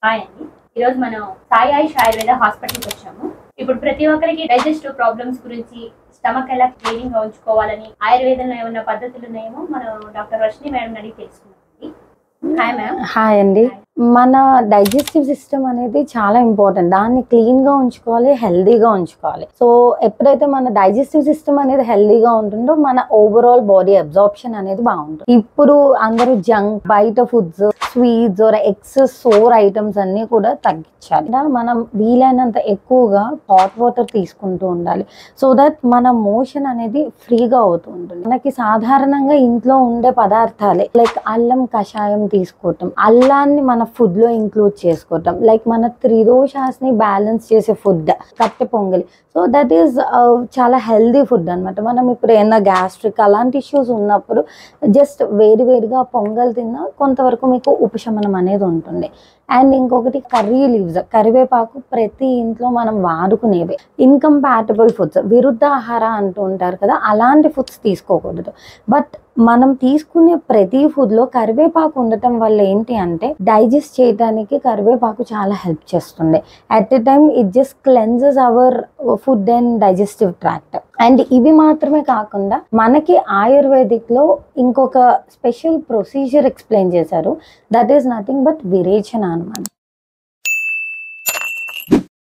hi అండి ఈరోజు మనం సాయి ఆయుష్ ఆయుర్వేద హాస్పిటల్కి వచ్చాము ఇప్పుడు ప్రతి ఒక్కరికి డైజెస్టివ్ ప్రాబ్లమ్స్ గురించి స్టమక్ ఎలా క్లీనింగ్ గా ఉంచుకోవాలని ఆయుర్వేదంలో ఏమన్నా పద్ధతులు ఉన్నాయేమో మనం డాక్టర్ వర్షిని మేడం అడిగి తెలుసుకున్నామండి హాయ్ మ్యామ్ హాయ్ అండి మన డైజెస్టివ్ సిస్టమ్ అనేది చాలా ఇంపార్టెంట్ దాన్ని క్లీన్ గా ఉంచుకోవాలి హెల్దీగా ఉంచుకోవాలి సో ఎప్పుడైతే మన డైజెస్టివ్ సిస్టమ్ అనేది హెల్దీగా ఉంటుందో మన ఓవరాల్ బాడీ అబ్జార్ప్షన్ అనేది బాగుంటుంది ఇప్పుడు అందరూ జంక్ బయట foods sweets excess sour items అన్ని కూడా తగ్గించాలి ఇలా మనం వీలైనంత ఎక్కువగా హాట్ వాటర్ తీసుకుంటూ ఉండాలి సో దట్ మన మోషన్ అనేది ఫ్రీగా అవుతూ ఉంటుంది మనకి సాధారణంగా ఇంట్లో ఉండే పదార్థాలే లైక్ అల్లం కషాయం తీసుకోవటం అల్లాన్ని మన ఫుడ్ లో ఇంక్లూడ్ చేసుకోవటం లైక్ మన త్రిదోషాస్ ని బ్యాలెన్స్ చేసే ఫుడ్ కట్టె పొంగలి సో దట్ ఈస్ చాలా హెల్దీ ఫుడ్ అన్నమాట మనం ఇప్పుడు ఏమైనా గ్యాస్ట్రిక్ అలాంటి ఇష్యూస్ ఉన్నప్పుడు జస్ట్ వేడి వేడిగా పొంగల్ తిన్నా కొంతవరకు మీకు ఉపశమనం అనేది ఉంటుంది అండ్ ఇంకొకటి కర్రీ లీవ్స్ కరివేపాకు ప్రతి ఇంట్లో మనం వాడుకునేవి ఇన్కంపాటబుల్ ఫుడ్స్ విరుద్ధ ఆహార అంటూ ఉంటారు కదా అలాంటి ఫుడ్స్ తీసుకోకూడదు బట్ మనం తీసుకునే ప్రతి ఫుడ్లో కరివేపాకు ఉండటం వల్ల ఏంటి అంటే డైజెస్ట్ చేయడానికి కరివేపాకు చాలా హెల్ప్ చేస్తుంది at a time it just cleanses our food and digestive tract and ఇవి మాత్రమే కాకుండా మనకి ఆయుర్వేదిక్ లో ఇంకొక స్పెషల్ ప్రొసీజర్ ఎక్స్ప్లెయిన్ చేశారు దట్ ఈస్ నథింగ్ బట్ విరేచన అనమాట